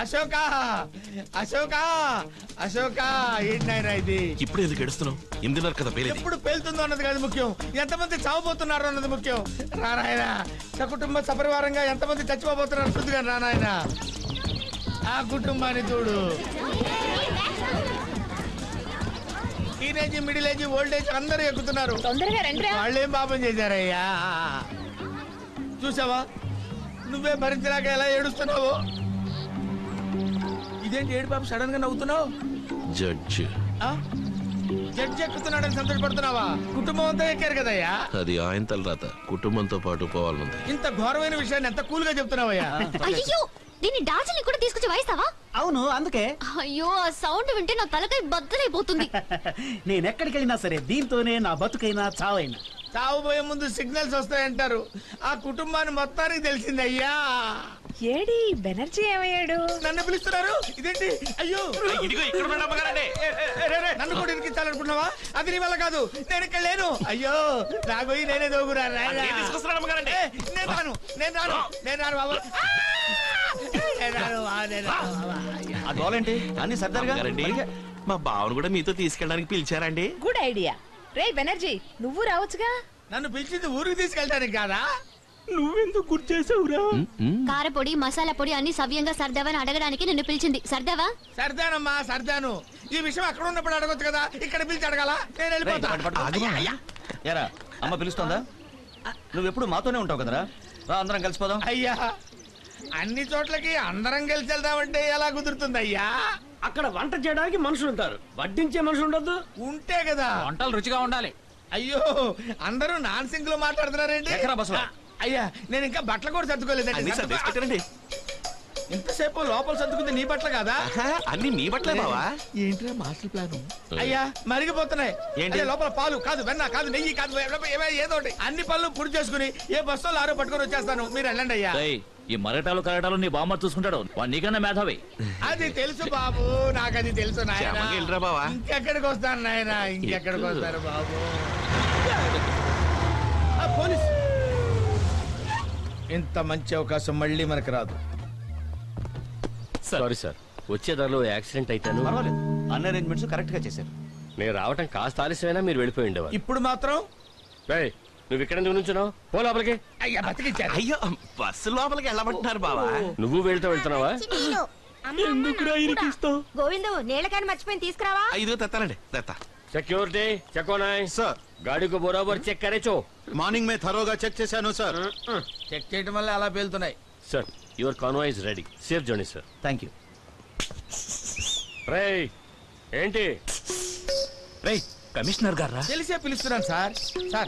అశోక అశోక అశోక ఏంటి నాయనా ఇది ఇప్పుడు ఎందుకు ఎడుస్తున్నావు ఎనిమిదిన్నర కదా పేరేది ఎప్పుడు పేలుతుందో అన్నది కాదు ముఖ్యం ఎంతమంది చావబోతున్నారు అన్నది ముఖ్యం రానాయన సకుటుంబ సపరివారంగా ఎంతమంది చచ్చిపోబోతున్నారు శుద్ధిగా రానాయన ఆ కుటుంబాన్ని చూడు teenage middle age old age అందరూ ఎక్కుతున్నారు తొందరగా రండి వాళ్ళేం పాపం చేశారయ్యా చూసావా నువ్వే భరించలేక ఎలా ఏడుస్తున్నావు ఇదేంటి ఏడు పాప సడన్ గా నవ్వుతున్నావు జడ్జ్ ఆ? జడ్జి ఎక్కుతున్నాడని సంతోషపడుతున్నావా కుటుంబం అంతా ఎక్కారు కదయ్యా అది ఆయన తలరాత కుటుంబంతో పాటు పోవాలనుంది ఇంత ఘోరమైన విషయాన్ని ఎంత కూల్ గా చెప్తున్నావయ్యా అయ్యో దీన్ని డార్జిలింగ్ కూడా తీసుకొచ్చి వాయిస్తావా అవును అందుకే అయ్యో ఆ సౌండ్ వింటే నా తలకాయ బద్దలైపోతుంది నేనెక్కడికి వెళ్ళినా సరే దీంతోనే నా బతుకైనా చావైనా చావుపోయే ముందు సిగ్నల్స్ వస్తాయంటారు ఆ కుటుంబాన్ని మొత్తానికి తెలిసిందయ్యా ఏడి బెనర్జీ ఏమయ్యాడు నన్ను పిలుస్తున్నారు ఇదేంటి అయ్యో ఇదిగో ఇక్కడ ఉన్నాడు అమ్మగారండి. ఏ, ఏ, రే, రే, నన్ను కూడా ఇరికించాలనుకున్నావా అది నీ వల్ల కాదు నేను ఇక్కడ లేను అయ్యో నాగోయి నేనే దోగురా నాయనా. అందుకే తీసుకొస్తున్నాడు అమ్మగారండి. ఏ, నేను రాను నేను రాను నేను రాను బాబు ఆ! నేను రాను, ఆ, నేను రాను, బాబా. అయ్యా. ఆ గోలేంటి అన్ని సర్దారుగా అమ్మగారండి మా బావను కూడా మీతో తీసుకెళ్ళడానికి పిలిచారండి గుడ్ ఐడియా రే బెనర్జీ నువ్వు రావచ్చుగా నన్ను పిలిచింది ఊరికి తీసుకెళ్ళటానికి కాదా నువ్వెందుకు గుర్తు చేసావురా కారపొడి మసాలా పొడి అన్ని సవ్యంగా సర్దావని అడగడానికి నిన్ను పిలిచింది సర్దావా సర్దానమ్మా సర్దాను ఈ విషయం అక్కడ ఉన్నప్పుడు అడగొచ్చు కదా ఇక్కడ పిలిచి అడగాల నేను వెళ్ళిపోతా అయ్యా, ఎరా అమ్మ పిలుస్తోందా నువ్వెప్పుడు మాతోనే ఉంటావు కదరా రా అందరం కలిసిపోదాం అయ్యా అన్ని చోట్లకి అందరం కలిసి వెళ్దామంటే ఎలా కుదురుతుంది అయ్యా అక్కడ వంట చేయడానికి మనుషులు ఉంటారు వడ్డించే మనుషులు ఉండొద్దు ఉంటే కదా వంటలు రుచిగా ఉండాలి అయ్యో అందరూ నాన్ సింక్ లో మాట్లాడుతున్నారేంటి ఎక్కరా బస్సులో? ఆ, అయ్యా నేను ఇంకా బట్టలు కూడా సర్దుకోలేదండి అన్ని సర్దేసి పెట్టారండి ఇంతసేపు లోపల సర్దుకుంది నీ బట్టలు కాదా ఆహా, అన్ని నీ బట్టలే బావా ఏంట్రా మాస్టర్ ప్లాన్ అయ్యా మరిగిపోతున్నాయి ఏంటి? అదే లోపల పాలు కాదు వెన్న కాదు నెయ్యి కాదు ఏ- ఏ- ఏదో ఒకటి అన్ని పళ్ళు పుడి చేసుకుని ఏ బస్సులో ఆరో పట్టుకొని వచ్చేస్తాను మీరు వెళ్ళండి అయ్యా ఈ మరటాలు కరటాలు నీ బామ్మ చూసుకుంటాడు వాడు నీకన్నా మేధావి అది తెలుసు బాబు నాకు అది తెలుసు నాయన క్షేమంగా వెళ్ళిరా బావా. ఇంకెక్కడికి వస్తాను నాయన ఇంకెక్కడికి వస్తారు బాబు ఆ, పోలీస్ ఇంత మంచి అవకాశం మళ్ళీ మనకు రాదు సారీ సార్ వచ్చే దారిలో యాక్సిడెంట్ అయితాను పర్వాలేదు అన్ని అరేంజ్మెంట్స్ కరెక్ట్ గా చేశారు నేను రావటం కాస్త ఆలస్యమైనా మీరు వెళ్ళిపోయి ఉండేవారు ఇప్పుడు మాత్రం రేయ్, నువ్వు ఇక్కడ ఎందుకు నుంచున్నావు పో లోపలికి అయ్యా బతికిచ్చారు అయ్యో బస్సు లోపలికి వెళ్ళమంటున్నారు బావా నువ్వు వెళ్తూ వెళ్తున్నావా గోవిందు నీళ్ళ కానీ మర్చిపోయి తీసుకురావా ఐదుగా తెస్తానండి తెస్తా సెక్యూరిటీ చెక్కోనాయ్ సార్ గాడికి బరోబర్ చెక్ కరేచో మార్నింగ్ మే థరోగా చెక్ చేశాను సార్ చెక్ చేయడం వల్ల అలా పేలుతున్నాయి sir your convoy is ready safe journey sir thank you రేయ్ ఏంటి రేయ్ కమిషనర్ గారా తెలిసే పిలుస్తున్నాను సార్ సార్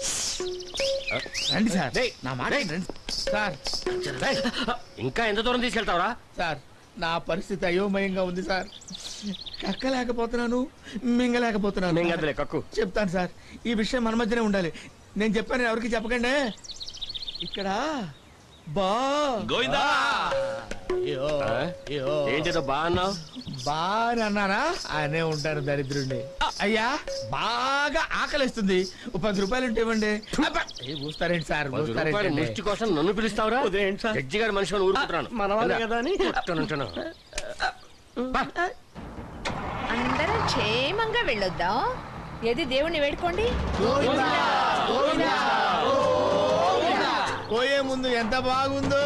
రండి సార్ నా మాట రండి సార్ రేయ్, ఇంకా ఎంత దూరం తీసుకెళ్తావరా సార్ నా పరిస్థితి అయోమయంగా ఉంది సార్ కక్కలేకపోతున్నాను మింగలేకపోతున్నాను మింగదులే, కక్కు. చెప్తాను సార్ ఈ విషయం మన మధ్యనే ఉండాలి నేను చెప్పాను ఎవరికి చెప్పకండి ఇక్కడ బా గోవిందా అయ్యో, ఆ? అయ్యో. ఏంటిదో బా అన్నావు బాగా అన్నానా ఆయనే ఉంటారు దరిద్రుండి అయ్యా బాగా ఆకలిస్తుంది ఓ పది రూపాయలు ఉంటే ఇవ్వండి అబ్బా, ఏ ఊస్తారేంటి సార్ పది రూపాయలు ఊస్తారేంటి ముష్టి కోసం నన్ను పిలుస్తావురా జడ్జి గారి మనిషి అని ఊరుకుంటున్నాను మనవాళ్ళే కదా అని. ఉంటాను అందరం క్షేమంగా వెళ్ళొద్దాం ఏది దేవుణ్ణి వేడుకోండి పోయే ముందు ఎంత బాగుందో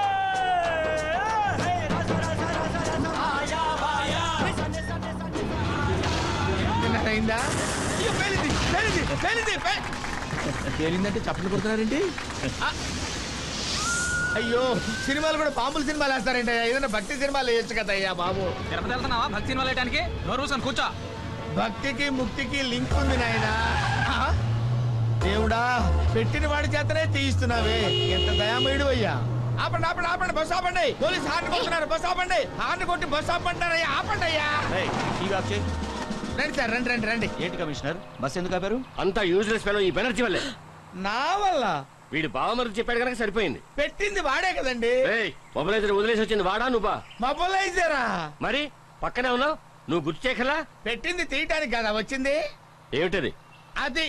తిన్నట్టు అయిందా అయ్యో, పేలింది, పేలింది, పేలింది, పే- పేలిందంటే చప్పట్లు కొడుతున్నారేంటి ఆ! అయ్యో సినిమాలు కూడా బాంబుల సినిమాలు వేస్తారంటే ఏదైనా భక్తి సినిమాలు వేయొచ్చు కదా అయ్యా బాబు తిరుపతి వెళ్తున్నావా భక్తి సినిమా లేయడానికి నోరు మూసుకొని కూర్చో భక్తికి ముక్తికి లింక్ ఉంది నాయనా ఆ? దేవుడా పెట్టిన వాడి చేతనే తీయిస్తున్నావే ఎంత దయామయుడు అయ్యా ఆపండి ఆపండి ఆపండి బస్సు ఆపండి పోలీస్ హార్న్ కొడుతున్నారు బస్సు ఆపండి హార్న్ కొట్టి బస్సు ఆపంటారయ్యా ఆపండి అయ్యా రేయ్, టీ ఆఫ్ చేయి రండి సార్ రండి రండి రండి ఏంటి కమిషనర్ బస్ ఎందుకు ఆపారు అంతా యూజ్లెస్ ఫెలో ఈ బెనర్జీ వల్లే నా వల్ల వీడి బావమరు చెప్పాడు కనుక సరిపోయింది పెట్టింది వాడే కదండి ఏయ్ మొబైలైజర్ వదిలేసి వచ్చింది వాడా నువ్వా మొబలైజరా మరి పక్కనే ఉన్నావు నువ్వు గుర్తు చేయకలా పెట్టింది తీయటానికి కదా వచ్చింది ఏమిటది అది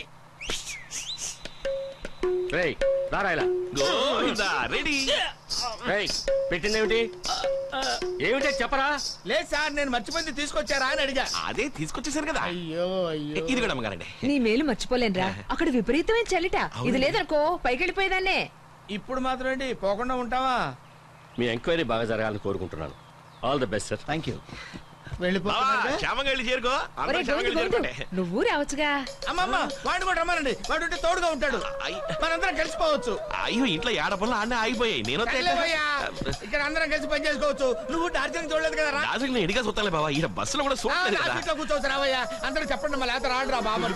రేయ్ రారా ఇలా గోవిందా రెడీ రేయ్ పెట్టిందేమిటి ఏమిటే చెప్పరా లేదు సార్ నేను మర్చిపోయింది తీసుకొచ్చారా అని అడిగా అదే తీసుకొచ్చేసారు కదా అయ్యో అయ్యో ఇది కూడా అమ్మగారండి నీ మేలు మర్చిపోలేనురా అక్కడ విపరీతమైన చలిట ఇది లేదనుకో పైకి వెళ్ళిపోయేదాన్నే ఇప్పుడు మాత్రం ఏంటి పోకుండా ఉంటావా మీ ఎంక్వైరీ బాగా జరగాలని కోరుకుంటున్నాను all the best sir thank you బావా వెళ్ళిపోతున్నా క్షేమంగా వెళ్ళి చేరుకో అందరూ ఒరే క్షేమంగా గోవింద్ వెళ్ళి గోవింద్ చేరుకోండి నువ్వు రావచ్చుగా అమ్మమ్మ వాడిని కూడా రమ్మనండి వాడు ఉంటే తోడుగా ఉంటాడు అయ్- మనందరం కలిసిపోవచ్చు అయ్యో ఇంట్లో ఏడ పనులు ఆడనే ఆగిపోయాయి నేను సర్లేవయ్యా. ఇక్కడ అందరం కలిసి పని చేసుకోవచ్చు నువ్వు డార్జిలింగ్ చూడలేదు కదా రా. రాజుకి నేను ఎడిగా చూస్తాలే బావా ఈ బస్సులో కూడా ఆ, చూడలేదు నా కదా సీట్లో కూర్చోవచ్చు రావయ్యా అందరూ చెప్పండి మళ్ళీ లేత రాడురా బాబు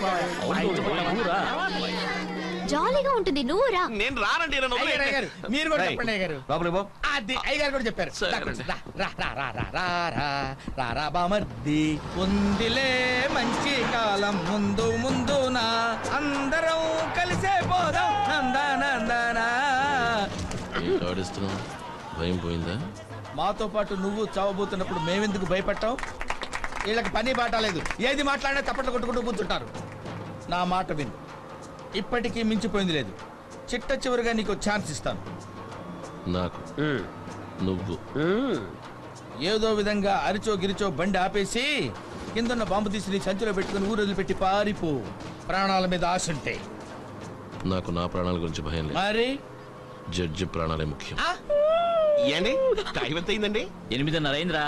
జాలీగా ఉంటుంది నువ్వు రా నేను రానండి నన్ను వదిలేయండి. అయ్యారు అయ్యారు మీరు కూడా రేయ్, చెప్పండి అయ్యారు లోపలికి పో అది అయ్యగారు కూడా చెప్పారు సరే. రా, రా, రా, రా, రా, రా, రా, రా, రా, బామర్ది ఉందిలే మంచి కాలం ముందు ముందునా అందరం కలిసే పోదాం నందనందనా ఆడిస్తున్నావు భయం పోయిందా మాతో పాటు నువ్వు చావబోతున్నప్పుడు మేమెందుకు భయపడ్డాం వీళ్ళకి పని బాట లేదు ఏది మాట్లాడినా చప్పట్లు కొట్టుకుంటూ కూర్చుంటారు నా మాట విను ఇప్పటికీ మించిపోయింది లేదు చిట్ట చివరిగా నీకు ఛాన్స్ ఇస్తాను నాకు నువ్వు ఏదో విధంగా అరిచో గిరిచో బండి ఆపేసి కిందన్న బాంబు తీసి నీ సంచిలో పెట్టుకుని ఊరు వదిలిపెట్టి పారిపో ప్రాణాల మీద ఆశ ఉంటే నాకు నా ప్రాణాల గురించి భయం లేదు మరి జడ్జి ప్రాణాలే ముఖ్యం ఆ? ఏండి టైం ఎంత అయిందండి ఎనిమిదిన్నర అయిందిరా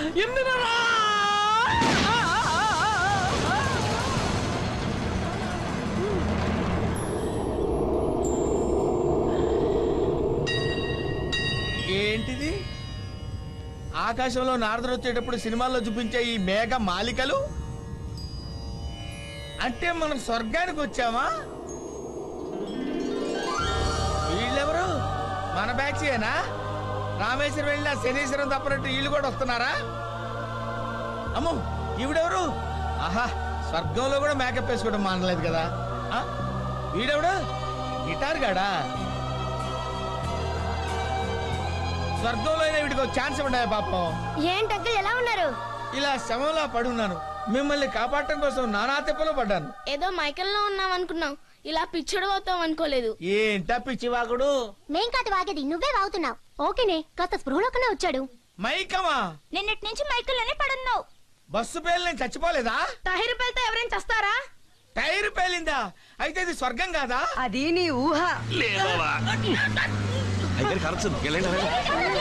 ఏంటిది ఆకాశంలో నారదుడు వచ్చేటప్పుడు సినిమాల్లో చూపించే ఈ మేఘ మాలికలు అంటే మనం స్వర్గానికి వచ్చామా వీళ్ళెవరు మన బ్యాచ్యేనా రామేశ్వరం వెళ్ళిన శనీశ్వరం తప్పనట్టు వీళ్ళు కూడా వస్తున్నారా అమ్మో ఈవిడెవరు ఆహా స్వర్గంలో కూడా మేకప్ వేసుకోవడం మానలేదు కదా ఆ? వీడెవడు గిటార్ గాడా స్వర్గంలో అయినా వీడికి ఒక ఛాన్స్ ఉన్నాయా పాపం ఏంటంకల్ ఎలా ఉన్నారు ఇలా శవంలా పడున్నాను మిమ్మల్ని కాపాడటం కోసం నానా తెప్పలో పడ్డాను ఏదో మైకల్లో ఉన్నాం అనుకున్నాం ఇలా పిచ్చడు అవుతాం అనుకోలేదు ఏంటా పిచ్చివాగుడు మేం కాదు వాగేది నువ్వే వాగుతున్నావు ఓకేనే కాస్త స్పృహలోకనే వచ్చాడు మైకమా నిన్నటి నుంచి మైకల్లోనే పడున్నావు బస్సు పేలు నేను చచ్చిపోలేదా టైర్ పేలితే ఎవరైనా చస్తారా టైర్ పేలిందా అయితే ఇది స్వర్గం కాదా అది నీ ఊహ లేదవా అయితే ఖర్చు వెళ్ళండి వెళ్ళండి.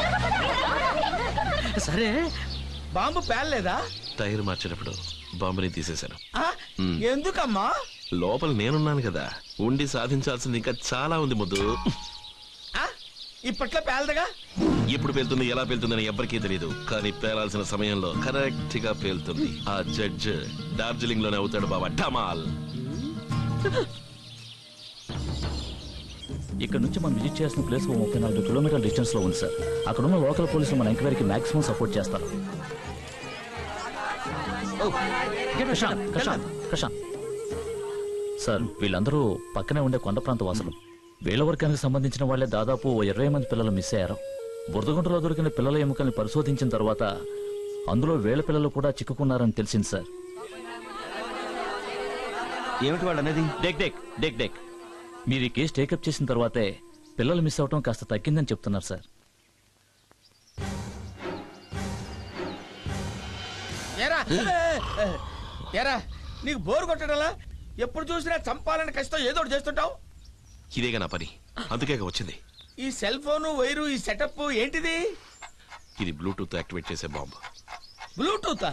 సరే బాంబు పేలలేదా టైర్ మార్చేటప్పుడు బాంబుని తీసేశాను ఆ? మ్. ఎందుకమ్మా లోపల నేనున్నాను కదా ఉండి సాధించాల్సింది ఇంకా చాలా ఉంది ముద్దు ఆ? ఇప్పట్లో పేలదగా ఎప్పుడు పేలుతుంది ఎలా పేలుతుందని ఎవ్వరికీ తెలియదు కానీ పేలాల్సిన సమయంలో కరెక్ట్ గా పేలుతుంది ఆ జడ్జ్ డార్జిలింగ్ లోనే అవుతాడు బాబా డమాల్ ఇక్కడ నుంచి మనం విజిట్ చేసిన ప్లేస్ ముప్పై నాలుగు కిలోమీటర్ల డిస్టెన్స్ లో ఉంది సార్ అక్కడ ఉన్న లోకల్ పోలీసులు మన ఎంక్వైరీకి మాక్సిమం సపోర్ట్ చేస్తారు ప్రశాంత్ ప్రశాంత్ ప్రశాంత్ సార్ వీళ్ళందరూ పక్కనే ఉండే కొండ ప్రాంత వాసులు వీళ్ళ వర్గానికి సంబంధించిన వాళ్ళే దాదాపు ఓ ఇరవై మంది పిల్లలు మిస్ అయ్యారు బురదగుంటలో దొరికిన పిల్లల ఎముకల్ని పరిశోధించిన తర్వాత అందులో వేల పిల్లలు కూడా చిక్కుకున్నారని తెలిసింది సార్ ఏమిటి వాళ్ళు అనేది డెక్ డెక్ డెక్ డెక్ మీరు ఈ కేసు టేకప్ చేసిన తర్వాతే పిల్లలు మిస్ అవటం కాస్త తగ్గిందని చెప్తున్నారు సార్ ఏరా ఏరా నీకు బోరు కొట్టడలా ఎప్పుడు చూసినా చంపాలని కష్టం ఏదో ఒకటి చేస్తుంటావు ఇదేగా నా పని అందుకే వచ్చింది ఈ సెల్ ఫోను వైరు ఈ సెటప్ ఏంటిది ఇది బ్లూటూత్ యాక్టివేట్ చేసే బాంబు బ్లూటూత్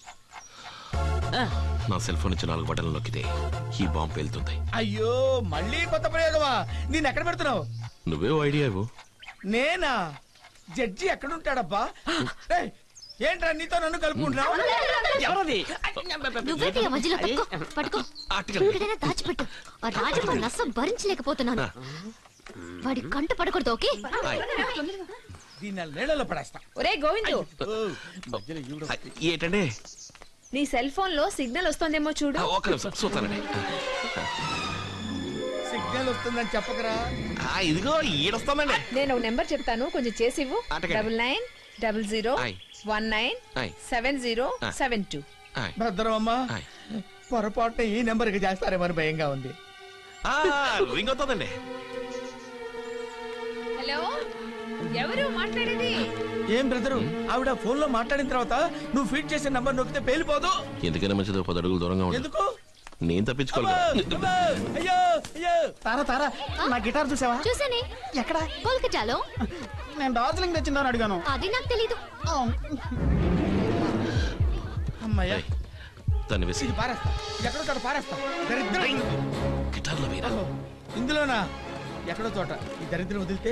నా సెల్ ఫోన్ నుంచి నాలుగు బటన్లు నొక్కితే ఈ బాంబు పేలుతుంది అయ్యో మళ్ళీ కొత్త ప్రయోగమా నేను ఎక్కడ పెడుతున్నావు నువ్వే ఐడియా ఇవ్వు నేనా జడ్జి ఎక్కడుంటాడబ్బా ఏయ్, ఏంట్రా నీతో నన్ను కలుపుకుంటున్నావు ఎవరది నువ్వేంటి ఆ మధ్యలో పట్టుకో పట్టుకో అట్టుకెళ్ళి. ఎక్కడైనా దాచిపెట్టు ఆ రాజు నష్టం భరించలేకపోతున్నాను వాడి కంట పడకూడదు ఓకే హాయ్. దీన్ని ఆ నీళ్ళలో పడేస్తా ఒరే గోవిందు ఓ, మధ్యలో ఈవిడ. హాయ్. ఏంటండి నీ సెల్ ఫోన్ లో సిగ్నల్ వస్తోందేమో చూడు ఆ, ఒక్క నిమిషం చూస్తానండి సిగ్నల్ వస్తుందని చెప్పకరా ఆ, ఇదిగో ఈడొస్తామండి నేను ఒక నెంబర్ చెప్తాను కొంచెం చేసి ఇవ్వు అటకండి. డబుల్ నైన్ డబుల్ జీరో ఆయ్. వన్ నైన్ ఆయ్. సెవెన్ జీరో ఆ. సెవెన్ టూ హాయ్. భద్రమమ్మా హాయ్. పొరపాటున ఈ నెంబర్కి చేస్తారేమని భయంగా ఉంది ఆ, రింగ్ అవుతుందండి హలో ఎవరు మాట్లాడేది ఏం బ్రదరు ఆవిడ ఫోన్ లో మాట్లాడిన తర్వాత నువ్వు ఫీడ్ చేసే నంబర్ నొక్కితే పేలిపోదు ఎందుకైనా మంచిది పది అడుగులు దూరంగా ఉంటుంది ఎందుకు నేను అబ్బో, తప్పించుకోవాలి అబ్బో, అయ్యో అయ్యో తారా తారా నా గిటార్ చూసావా చూసానే ఎక్కడ కోల్కతాలో నేను డార్జిలింగ్ తెచ్చిందని అడిగాను అది నాకు తెలీదు అమ్మయ్యా దాన్ని వేసి ఇది పారేస్తా ఇది ఎక్కడో చోట పారేస్తా దరిద్రం గిటార్లో వేరా ఓహో, ఇందులోనా ఎక్కడో చోట ఈ దరిద్రం వదిలితే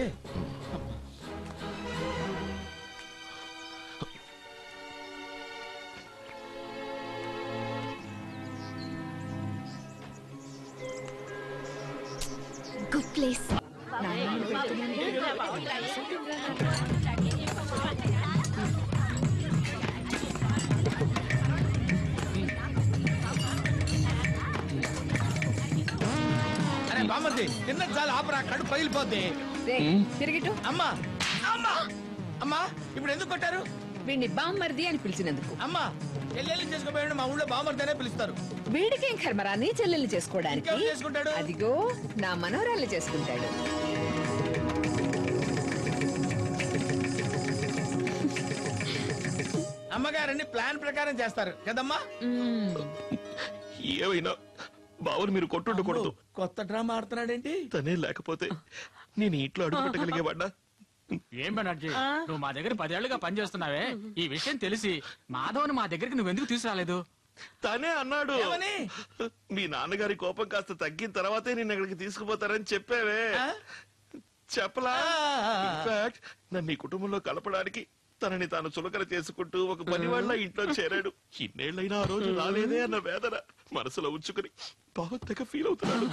గుడ్ ప్లేస్ అరే బామ్మర్ది తిన్న చాలు ఆపరా కడు పగిలిపోద్ది రే, తిరిగిటు అమ్మా అమ్మా అమ్మా ఇప్పుడు ఎందుకు కొట్టారు వీడిని బామ్మర్ది అని పిలిచినందుకు అమ్మా చెల్లెల్ని చేసుకోపోయాడు మా ఊళ్ళో బామ్మర్దనే పిలుస్తారు వీడికేం కర్మరా నీ చెల్లెల్ని చేసుకోవడానికి ఇంకెవరు చేసుకుంటాడు? అదిగో నా మనవరాల్ని చేసుకుంటాడు అమ్మగారన్ని ప్లాన్ ప్రకారం చేస్తారు కదమ్మా ఏమైనా బావని మీరు కొట్టుండకూడదు కొత్త డ్రామా ఆడుతున్నాడేంటి తనే లేకపోతే నేను ఇంట్లో అడుగు పెట్టగలిగేవాడా ఏం బెనర్జీ నువ్వు మా దగ్గర పదేళ్లుగా పనిచేస్తున్నావే ఈ విషయం తెలిసి మాధవని మా దగ్గరికి నువ్వెందుకు తీసుకురాలేదు తనే అన్నాడు ఏమని? మీ నాన్నగారి కోపం కాస్త తగ్గిన తర్వాతే నేను అక్కడికి తీసుకుపోతారని చెప్పావే ఆ? చెప్పలా ఆ. ఇన్ఫాక్ట్ నన్ను ఈ కుటుంబంలో కలపడానికి తనని తాను చులకన చేసుకుంటూ ఒక పని వాళ్ళ ఇంట్లో చేరాడు ఇన్నేళ్లైనా ఆ రోజు రాలేదే అన్న వేదన మనసులో ఉంచుకుని బాగా తెగ ఫీల్ అవుతున్నాడు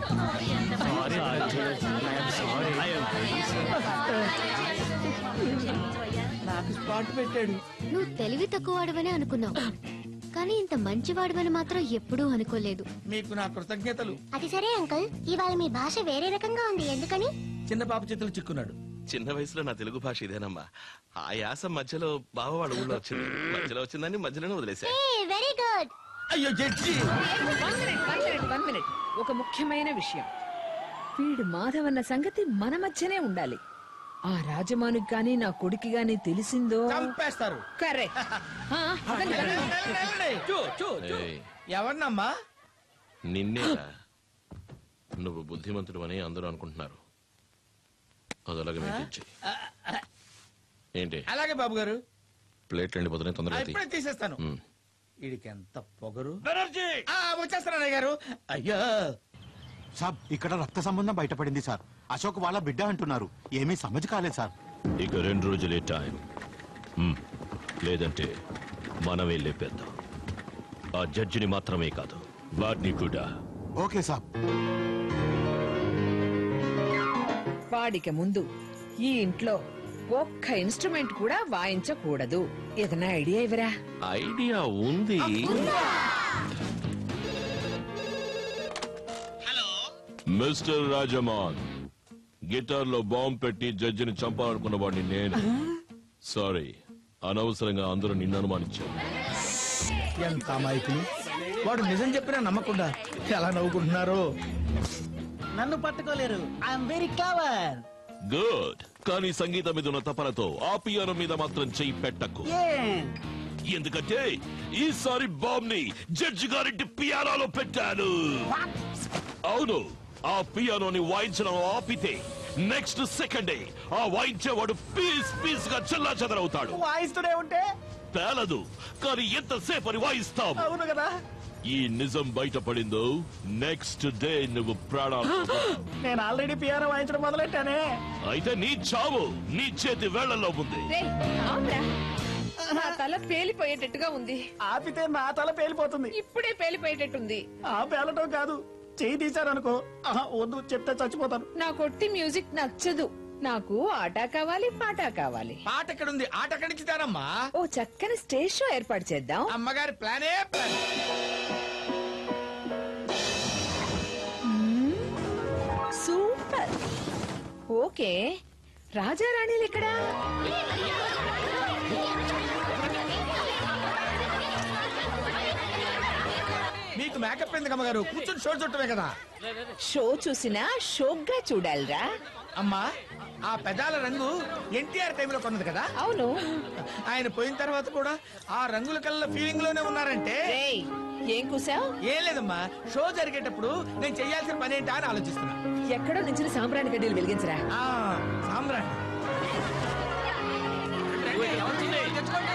నాకు స్పాట్ పెట్టాడు నువ్వు తెలివి తక్కువ వాడవనే అనుకున్నావు కానీ ఇంత మంచి వాడవని మాత్రం ఎప్పుడూ అనుకోలేదు మీకు నా కృతజ్ఞతలు అది సరే అంకుల్ ఇవాళ మీ భాష వేరే రకంగా ఉంది ఎందుకని చిన్న పాప చేతులు చిక్కున్నాడు చిన్న వయసులో నా తెలుగు భాష ఇదేనమ్మా ఆ యాస మధ్యలో బావ వాళ్ళ ఊళ్ళో వచ్చింది మధ్యలో వచ్చిందని మధ్యలోనే వదిలేసా వెరీ గుడ్ అయ్యో judge one minute one minute one minute ఒక ముఖ్యమైన విషయం వీడు మాధవన్న సంగతి మన మధ్యనే ఉండాలి ఆ రాజమానికి గాని నా కొడుకి గాని తెలిసిందో చంపేస్తారు కరెక్ట్ చూ, చూ, చూ. ఏయ్. ఎవరినమ్మా నిన్నేరా నువ్వు బుద్ధిమంతుడు అని అందరూ అనుకుంటున్నారు అది అలాగే మెయింటైన్ చెయ్యి. ఏంటి అలాగే బాబు గారు ప్లేట్లు ఎండిపోతున్నాయి ఆ, తొందరగా తీ. ఇప్పుడే తీసేస్తాను ఉమ్. వీడికి ఎంత పొగరు ఆ, వచ్చేస్తాను అన్నయ్య గారు అయ్యో సాబ్ ఇక్కడ రక్త సంబంధం బయటపడింది సార్ అశోక్ వాళ్ళ బిడ్డ అంటున్నారు ఏమీ సమజ్ కాలేదు సార్ ఇక రెండు రోజులే టైం మ్మ్. లేదంటే మనమే లేపేద్దాం ఆ జడ్జిని మాత్రమే కాదు వాడిని కూడా ఓకే సాబ్ వాడికి ముందు ఈ ఇంట్లో ఒక్క ఇన్స్ట్రుమెంట్ కూడా వాయించకూడదు ఏదైనా ఐడియా ఇవరా ఐడియా ఉంది మిస్టర్ రాజమాన్ గిటార్ లో బాంబు పెట్టి జడ్జిని చంపాలనుకున్న వాడిని నేను సారీ అనవసరంగా అందరూ నిన్ను అనుమానించారు ఎంత అమాయకులు వాడు నిజం చెప్పినా నమ్మకుండా ఎలా నవ్వుకుంటున్నారు నన్ను పట్టుకోలేరు ఐఎమ్ వెరీ క్లవర్ గుడ్ కానీ సంగీతం మీద ఉన్న తపనతో ఆ పియానో మీద మాత్రం చెయ్యి పెట్టకు ఏ ఎందుకంటే ఈసారి బాంబ్ ని జడ్జి గారింటి పియానోలో పెట్టాను అవును ఆ పియానోని వాయించడం ఆపితే నెక్స్ట్ సెకండే ఆ వాయించేవాడు పీస్ పీస్ గా చెల్లా చెదరవుతాడు వాయిస్తూనే ఉంటే పేలదు కానీ ఎంతసేపు అని వాయిస్తాం అవును కదా ఈ నిజం బయటపడిందో నెక్స్ట్ డే నువ్వు ప్రాణాలు పోతావు. నేను ఆల్రెడీ పియానో వాయించడం మొదలెట్టానే అయితే నీ చావు నీ చేతి వేళ్లలో ఉంది రేయ్, ఆపురా. నా తల పేలిపోయేటట్టుగా ఉంది ఆపితే నా తల పేలిపోతుంది ఇప్పుడే పేలిపోయేటట్టుంది ఆ పేలటం కాదు చేయి తీశారనుకో ఆహా, వద్దు చెప్తే చచ్చిపోతాను నా కొట్టి మ్యూజిక్ నచ్చదు నాకు ఆట కావాలి పాట కావాలి పాట ఎక్కడుంది ఆట ఎక్కడిచ్చుతారమ్మా ఓ చక్కని స్టేజ్ షో ఏర్పాటు చేద్దాం అమ్మగారి ప్లానే ప్లాన్ సూపర్ ఓకే రాజారాణిలు ఇక్కడ మీకు మేకప్ ఎందుకు అమ్మగారు కూర్చొని షో చుట్టమే కదా షో చూసినా షోగ్గా చూడాలిరా అమ్మా ఆ పెదాల రంగు ఎన్టీఆర్ టైంలో కొన్నది కదా అవును ఆయన పోయిన తర్వాత కూడా ఆ రంగుల కళ్ళ ఫీలింగ్ లోనే ఉన్నారంటే రేయ్, ఏం కూసావు ఏం లేదమ్మా షో జరిగేటప్పుడు నేను చేయాల్సిన పని ఏంటా అని ఆలోచిస్తున్నా ఎక్కడో నుంచి సాంబ్రాణి గడ్డీలు వెలిగించరా ఆ, సామ్రాట్ రండి, ఎవరు తెచ్చుకోండి